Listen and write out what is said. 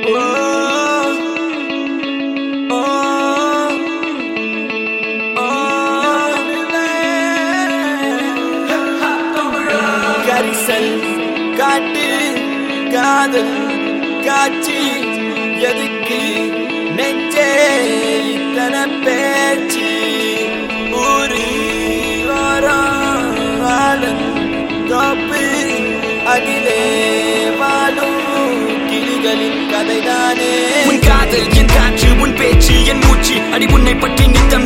கரிசல் காட்டு காதல் காட்சி எதுக்கு நெஞ்சே இத்தனை பேச்சு ஊரு ஓரம் ஆளும் தோப்பு அதிலே வாழும் கிளிகளின் கதைதானே உன் காதல் என் காற்று உன் பேச்சு என் மூச்சு அடி உன்னை பற்றி நித்தம்